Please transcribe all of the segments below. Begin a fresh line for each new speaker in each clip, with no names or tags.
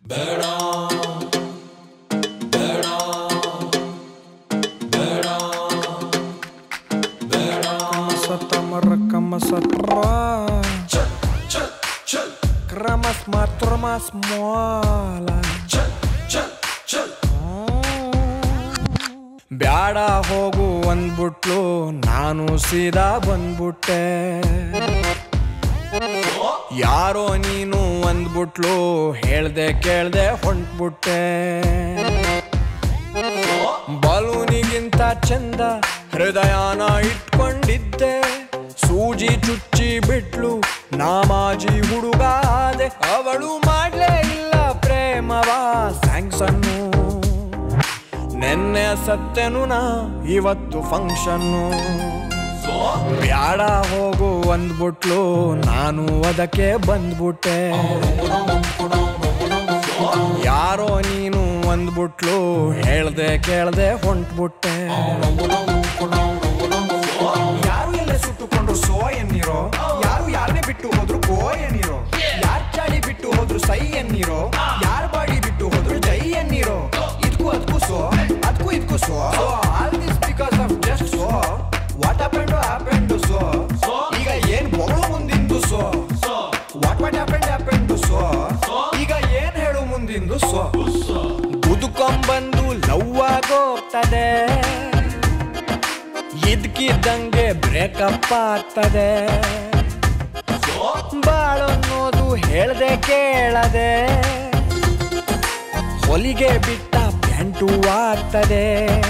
Kramas matromas moala ಬ್ಯಾಡ ಹೋಗು ಅಂದ್ಬಿಟ್ಲು ನಾನು ಸೀದಾ ಬಂದ್ಬಿಟ್ಟೆ ಯಾರೋ ನೀನು ಅಂದ್ಬಿಟ್ಲು ಹೇಳ್ದೆ ಕೇಳ್ದೆ ಹೊಂಟ್ಬಿಟ್ಟೆ ಬಲೂನಿಗಿಂತ ಚಂದ ಹೃದಯನ ಇಟ್ಕೊಂಡಿದ್ದೆ ಸೂಜಿ ಚುಚ್ಚಿ ಬಿಟ್ಲು ನಾಮಾಜಿ ಹುಡುಗಾದೆ ಅವಳು ಮಾಡ್ಲೇ ಇಲ್ಲ ಪ್ರೇಮವ ಸ್ಯಾಂಗ್ಸನ್ನು ನೆನ್ನೆ ಸತ್ತೆನು ನಾ ಇವತ್ತು ಫಂಕ್ಷನ್ನು ಬ್ಯಾಡ ಹೋಗು ಅಂದ್ಬಿಟ್ಲು ನಾನು ಅದಕ್ಕೆ ಬಂದ್ಬಿಟ್ಟೆ ಯಾರೋ ನೀನು ಅಂದ್ಬಿಟ್ಲು ಹೇಳ್ದೆ ಕೇಳ್ದೆ ಹೊಂಟ್ಬಿಟ್ಟೆ
ಯಾರು ಎಲ್ಲ ಸುಟ್ಟುಕೊಂಡ್ರು ಸೋ ಎನ್ನಿರೋ ಯಾರು ಯಾರನ್ನೇ ಬಿಟ್ಟು ಹೋದ್ರು ಗೋ ಎನ್ನಿರೋ ಯಾರ್ ಚಾಡಿ ಬಿಟ್ಟು ಹೋದ್ರು ಸೈ ಎನ್ನಿರೋ ಯಾರ್ ಬಾಡಿ ಬಿಟ್ಟು ಹೋದ್ರು ಜೈ ಎನ್ನಿರೋ ಇದಕ್ಕೂ ಅದಕ್ಕೂ ಸೋ ಅದಕ್ಕೂ ಇದಕ್ಕೂ so all this because of just so what happen to happen to so ಈಗ ಏನ್ ಬೊಗಳು ಮುಂದಿಂದು so what what happen happen to so ಈಗ ಏನ್ ಹೇಳು ಮುಂದಿಂದು ಸೋ
ಕುದುಕೊಂಬಂದು ಲವ್ ಆಗೋಗ್ತದೆ ಇದ್ಕಿದ್ದಂಗೆ ಬ್ರೇಕಪ್ ಆಗ್ತದೆ ಬಾಳನ್ನೋದು ಹೇಳ್ದೆ ಕೇಳದೆ ಹೊಲಿಗೆ ಬಿಟ್ಟ ಪ್ಯಾಂಟು ಆಗ್ತದೆ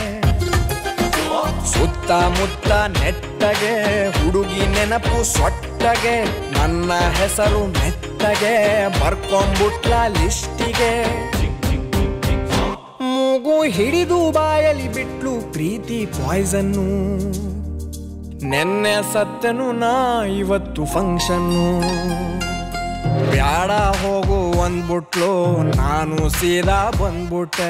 ಸುತ್ತಮುತ್ತ ನೆಟ್ಟಗೆ ಹುಡುಗಿ ನೆನಪು ಸೊಟ್ಟಗೆ ನನ್ನ ಹೆಸರು ಮೆತ್ತಗೆ ಬರ್ಕೊಂಬುಟ್ಲ ಲಿಸ್ಟಿಗೆ ಮೂಗು ಹಿಡಿದು ಬಾಯಲಿ ಬಿಟ್ಲು ಪ್ರೀತಿ ಪಾಯ್ಸನ್ನು ನೆನ್ನೆ ಸತ್ತೆನು ನಾ ಇವತ್ತು ಫಂಕ್ಷನ್ನು ಬ್ಯಾಡ ಹೋಗು ಅಂದ್ಬಿಟ್ಲು ನಾನು ಸೀದಾ ಬಂದ್ಬಿಟ್ಟೆ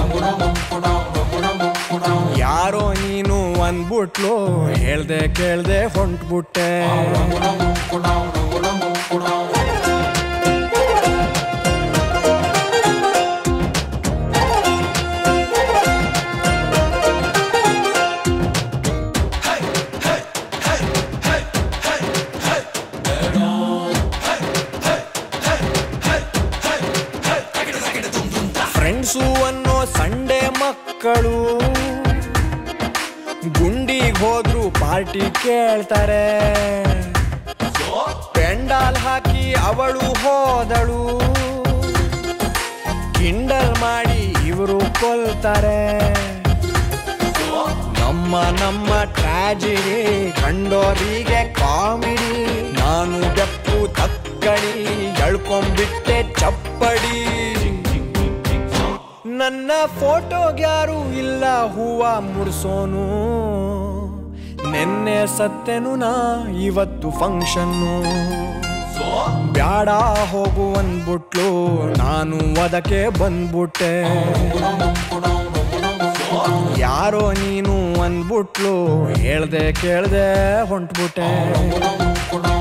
ಯಾರೋ ನೀನು ಅಂದ್ಬಿಟ್ಲು ಹೇಳ್ದೆ ಕೇಳ್ದೆ ಹೊಂಟ್ಬಿಟ್ಟೆ ಫ್ರೆಂಡ್ಸು ಅನ್ನೋ ಸಂಡೆ ಮಕ್ಕಳು ಗುಂಡಿಗೆ ಹೋದ್ರು ಪಾರ್ಟಿ ಕೇಳ್ತಾರೆ ಪೆಂಡಾಲ್ ಹಾಕಿ ಅವಳು ಹೋದಳು ಕಿಂಡಲ್ ಮಾಡಿ ಇವರು ಕೊಲ್ತಾರೆ ನಮ್ಮ ನಮ್ಮ ಟ್ರಾಜಿಡಿ ಕಂಡೋರಿಗೆ ಕಾಮಿಡಿ ನಾನು ಬೆಪ್ಪು ತಕ್ಕಡಿ ಎಳ್ಕೊಂಬಿಟ್ಟೆ ಚಪ್ಪಡಿ ನನ್ನ ಫೋಟೋಗ್ಯಾರು ಇಲ್ಲ ಹೂವ ಮುಡ್ಸೋನು ನೆನ್ನೆ ಸತ್ತೆನು ನಾ ಇವತ್ತು ಫಂಕ್ಷನ್ನು ಬ್ಯಾಡ ಹೋಗು ಅಂದ್ಬಿಟ್ಲು ನಾನು ಅದಕ್ಕೆ ಬಂದ್ಬಿಟ್ಟೆ ಯಾರೋ ನೀನು ಅಂದ್ಬಿಟ್ಲು ಹೇಳ್ದೆ ಕೇಳ್ದೆ ಹೊಂಟ್ಬಿಟ್ಟೆ